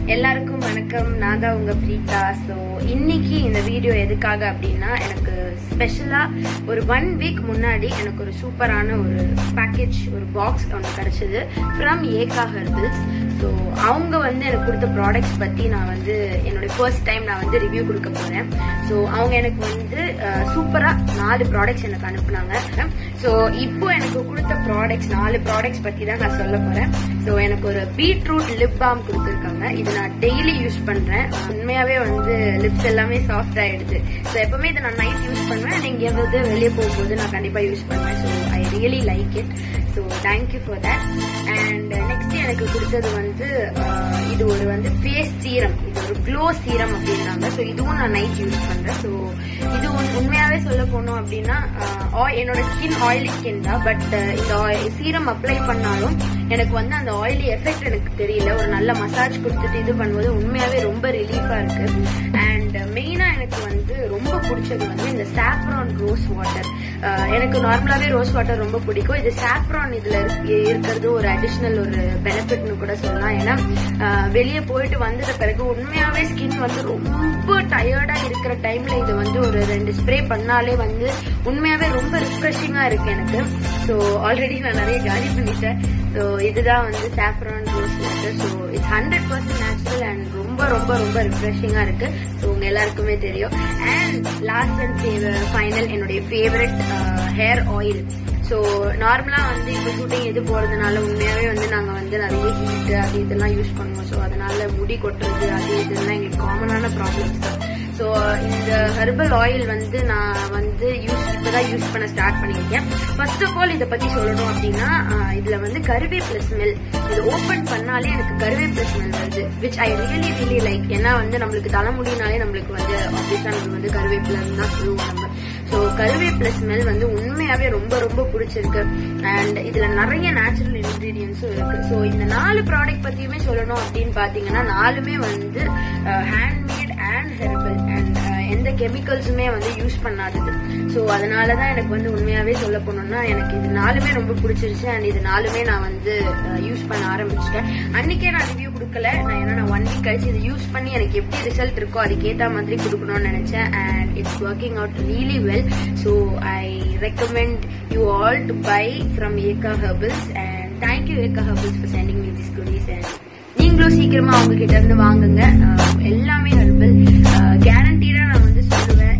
எல்லாருக்கும் வணக்கம் நான் தான் உங்க பிரீதா ஸோ இன்னைக்கு இந்த வீடியோ எதுக்காக அப்படின்னா எனக்கு ஸ்பெஷலா ஒரு ஒன் வீக் முன்னாடி எனக்கு ஒரு சூப்பரான ஒரு பேக்கேஜ் ஒரு பாக்ஸ் ஒன்று கிடைச்சது ஃப்ரம் ஏகா ஹெர்பல்ஸ் ஸோ அவங்க வந்து எனக்கு கொடுத்த ப்ராடக்ட்ஸ் பத்தி நான் வந்து என்னோட ஃபர்ஸ்ட் டைம் நான் வந்து ரிவ்யூ கொடுக்க போறேன் ஸோ அவங்க எனக்கு வந்து சூப்பரா நாலு ப்ராடக்ட்ஸ் எனக்கு அனுப்புனாங்க ஸோ இப்போ எனக்கு கொடுத்த ப்ராடக்ட்ஸ் நாலு ப்ராடக்ட்ஸ் பத்தி தான் நான் சொல்ல போறேன் ஸோ எனக்கு ஒரு பீட்ரூட் லிப் பாம் கொடுத்துருக்காங்க இது நான் டெய்லி யூஸ் பண்றேன் உண்மையாவே வந்து லிப்ஸ் எல்லாமே சாஃப்ட் ஆயிடுது ஸோ எப்பவுமே இதை நான் நைட் யூஸ் பண்ணுவேன் நீங்க எங்காவது வெளியே போகும்போது நான் கண்டிப்பா யூஸ் பண்ணுவேன் so I really like it so thank you for that and next எனக்கு கொடுத்தது வந்து அஹ், இது ஒரு வந்து ஃபேஸ் சீரம் இது ஒரு க்ளோ சீரம் அப்படின்னாங்க ஸோ இதுவும் நான் நைட் யூஸ் பண்றேன் ஸோ இது உண்- உண்மையாவே சொல்ல போனோம் அப்படின்னா அஹ், oil- என்னோட ஸ்கின் ஆயிலி ஸ்கின் தான் பட் இந்த சீரம் அப்ளை பண்ணாலும் எனக்கு வந்து அந்த ஆயிலி எஃபெக்ட் எனக்கு தெரியல ஒரு நல்ல மசாஜ் கொடுத்துட்டு இது பண்ணும்போது உண்மையாவே ரொம்ப ரிலீஃபா இருக்கு அண்ட் மெயினா எனக்கு வந்து ரொம்ப பிடிச்சது வந்து இந்த சாஃப்ரான் ரோஸ் வாட்டர் எனக்கு நார்மலாவே ரோஸ் வாட்டர் ரொம்ப பிடிக்கும் இது சாஃப்ரான் இதுல இருக்கு- இருக்கிறது ஒரு அடிஷ்னல் ஒரு பெனிஃபிட்னு கூட சொல்லலாம் ஏன்னா அஹ், வெளியே போயிட்டு வந்தது பிறகு உண்மையாவே ஸ்கின் வந்து ரொம்ப டயர்டா இருக்கிற டைம்ல இது வந்து ஒரு ரெண்டு ஸ்ப்ரே பண்ணாலே வந்து உண்மையாவே ரொம்ப ரிஃப்ரெஷிங்கா இருக்கு எனக்கு ஸோ ஆல்ரெடி நான் நிறைய காலி பண்ணிட்டேன் ஸோ இதுதான் வந்து saffron rose water so it's hundred percent natural and ரொம்ப ரொம்ப ரொம்ப ரிஃப்ரெஷிங்கா இருக்கு ஸோ உங்க எல்லாருக்குமே தெரியும் அண்ட் லாஸ்ட் அண்ட் ஃபைனல் என்னுடைய ஃபேவரட் ஹேர் ஆயில் ஸோ நார்மலா வந்து இப்போ ஷூட்டிங் எது போறதுனால உண்மையாவே வந்து நாங்க வந்து நிறைய ஹீட் அது இதெல்லாம் யூஸ் பண்ணுவோம் ஸோ அதனால முடி கொட்டுறது அது இதெல்லாம் எங்களுக்கு காமனான ப்ராப்ளம்ஸ் தான் ஸோ இந்த ஹெர்பல் ஆயில் வந்து நான் வந்து யூஸ் இப்பதான் யூஸ் பண்ண ஸ்டார்ட் பண்ணியிருக்கேன் ஃபர்ஸ்ட் ஆஃப் ஆல் இதை பத்தி சொல்லணும் அப்படின்னா ஆஹ் இதுல வந்து கருவேப்பிலை ஸ்மெல் இது ஓபன் பண்ணாலே எனக்கு கருவேப்பிலை ஸ்மெல் வருது which I really really like ஏன்னா வந்து நம்மளுக்கு தலைமுடினாலே நம்மளுக்கு வந்து ஆப்வியஸா நம்மளுக்கு வந்து கருவேப்பிலை தான் சொல்லுவோம் நம்ம ஸோ கருவேப்பிலை ஸ்மெல் வந்து உண்மையாவே ரொம்ப ரொம்ப பிடிச்சிருக்கு அண்ட் இதுல நிறைய நேச்சுரல் இன்கிரீடியன்ஸும் இருக்கு ஸோ இந்த நாலு ப்ராடக்ட் பத்தியுமே சொல்லணும் அப்படின்னு பாத்தீங்கன்னா நாலுமே வந்து ஹேண்ட்மேட் அண்ட் ஹெர்பல் அண்ட் எந்த கெமிக்கல்ஸுமே வந்து யூஸ் பண்ணாதது ஸோ அதனால தான் எனக்கு வந்து உண்மையாவே சொல்ல போனோம்னா எனக்கு இது நாலுமே ரொம்ப பிடிச்சிருச்சு அண்ட் இது நாலுமே நான் வந்து யூஸ் பண்ண ஆரம்பிச்சிட்டேன் அன்னைக்கே நான் ரிவ்யூ கொடுக்கல நான் ஏன்னா நான் ஒன் வீக் கழிச்சு இதை யூஸ் பண்ணி எனக்கு எப்படி ரிசல்ட் இருக்கோ அதுக்கேற்ற மாதிரி கொடுக்கணும்னு நினைச்சேன் and it's working out really well so I recommend you all to buy from Eka herbals and thank you Eka herbals for sending me this goodies and நீங்களும் சீக்கிரமா அவங்க கிட்ட இருந்து வாங்குங்க அஹ் எல்லாமே ஹெர்பல் கேரண்டீடா நான் வந்து சொல்லுவேன்